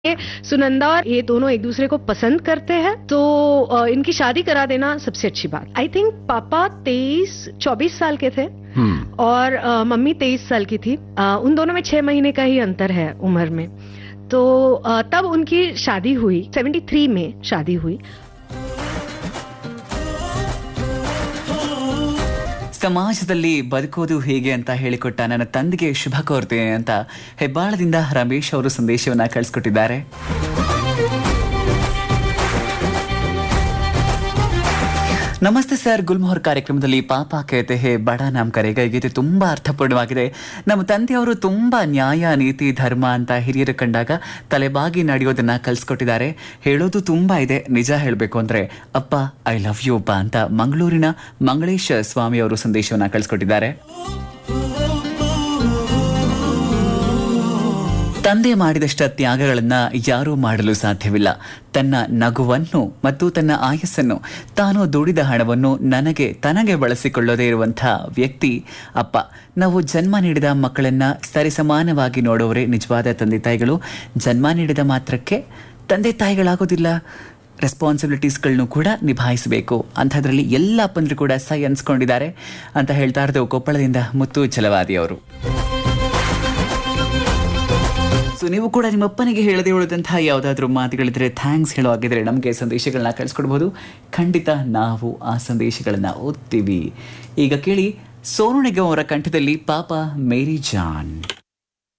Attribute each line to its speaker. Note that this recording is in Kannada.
Speaker 1: ये सुनंदा और ये दोनों एक दूसरे को पसंद करते हैं तो अ, इनकी शादी करा देना सबसे अच्छी बात आई थिंक पापा तेईस चौबीस साल के थे
Speaker 2: हम्म
Speaker 1: और अ, मम्मी तेईस साल की थी अ, उन दोनों में छह महीने का ही अंतर है उम्र में तो अ, तब उनकी शादी हुई 73 में शादी हुई
Speaker 2: ಸಮಾಜದಲ್ಲಿ ಬದುಕೋದು ಹೇಗೆ ಅಂತ ಹೇಳಿಕೊಟ್ಟ ನನ್ನ ತಂದೆಗೆ ಶುಭ ಕೋರ್ತೇನೆ ಅಂತ ಹೆಬ್ಬಾಳದಿಂದ ರಮೇಶ್ ಅವರು ಸಂದೇಶವನ್ನ ಕಳಿಸ್ಕೊಟ್ಟಿದ್ದಾರೆ ನಮಸ್ತೆ ಸರ್ ಗುಲ್ಮೋಹರ್ ಕಾರ್ಯಕ್ರಮದಲ್ಲಿ ಪಾಪ ಕೇತೆ ಹೇ ಬಡ ನಮ್ ಕರೆಗ ಈ ಗೀತೆ ತುಂಬಾ ಅರ್ಥಪೂರ್ಣವಾಗಿದೆ ನಮ್ಮ ತಂದೆಯವರು ತುಂಬಾ ನ್ಯಾಯ ನೀತಿ ಧರ್ಮ ಅಂತ ಹಿರಿಯರು ಕಂಡಾಗ ತಲೆಬಾಗಿ ನಡೆಯೋದನ್ನ ಕಲ್ಸ್ಕೊಟ್ಟಿದ್ದಾರೆ ಹೇಳೋದು ತುಂಬಾ ಇದೆ ನಿಜ ಹೇಳಬೇಕು ಅಂದ್ರೆ ಅಪ್ಪ ಐ ಲವ್ ಯು ಅಪ್ಪ ಅಂತ ಮಂಗಳೂರಿನ ಮಂಗಳೇಶ ಸ್ವಾಮಿ ಅವರು ಸಂದೇಶವನ್ನ ಕಳಿಸ್ಕೊಟ್ಟಿದ್ದಾರೆ ತಂದೆ ಮಾಡಿದಷ್ಟ ತ್ಯಾಗಗಳನ್ನ ಯಾರೂ ಮಾಡಲು ಸಾಧ್ಯವಿಲ್ಲ ತನ್ನ ನಗುವನ್ನು ಮತ್ತು ತನ್ನ ಆಯಸ್ಸನ್ನು ತಾನು ದುಡಿದ ಹಣವನ್ನು ನನಗೆ ತನಗೆ ಬಳಸಿಕೊಳ್ಳದೇ ಇರುವಂಥ ವ್ಯಕ್ತಿ ಅಪ್ಪ ನಾವು ಜನ್ಮ ನೀಡಿದ ಮಕ್ಕಳನ್ನ ಸರಿಸಮಾನವಾಗಿ ನೋಡುವವರೇ ನಿಜವಾದ ತಂದೆ ತಾಯಿಗಳು ಜನ್ಮ ನೀಡಿದ ಮಾತ್ರಕ್ಕೆ ತಂದೆ ತಾಯಿಗಳಾಗೋದಿಲ್ಲ ರೆಸ್ಪಾನ್ಸಿಬಿಲಿಟೀಸ್ಗಳನ್ನು ಕೂಡ ನಿಭಾಯಿಸಬೇಕು ಅಂಥದ್ರಲ್ಲಿ ಎಲ್ಲ ಅಪ್ಪಂದ್ರು ಕೂಡ ಸೈ ಅನ್ಸ್ಕೊಂಡಿದ್ದಾರೆ ಅಂತ ಹೇಳ್ತಾ ಇರೋದು ಕೊಪ್ಪಳದಿಂದ ಮುತ್ತು ಛಲವಾದಿ ಅವರು ಸೊ ನೀವು ಕೂಡ ನಿಮ್ಮ ಅಪ್ಪನಿಗೆ ಹೇಳದೆ ಉಳಿದಂತಹ ಯಾವುದಾದ್ರೂ ಮಾತುಗಳಿದ್ರೆ ಥ್ಯಾಂಕ್ಸ್ ಹೇಳೋ ಆಗಿದ್ರೆ ನಮಗೆ ಸಂದೇಶಗಳನ್ನ ಕಳಿಸ್ಕೊಡ್ಬೋದು ಖಂಡಿತ ನಾವು ಆ ಸಂದೇಶಗಳನ್ನ ಓದ್ತೀವಿ ಈಗ ಕೇಳಿ ಸೋನು ನಿಗಮ್ ಅವರ ಕಂಠದಲ್ಲಿ ಪಾಪ ಮೇರಿ ಜಾನ್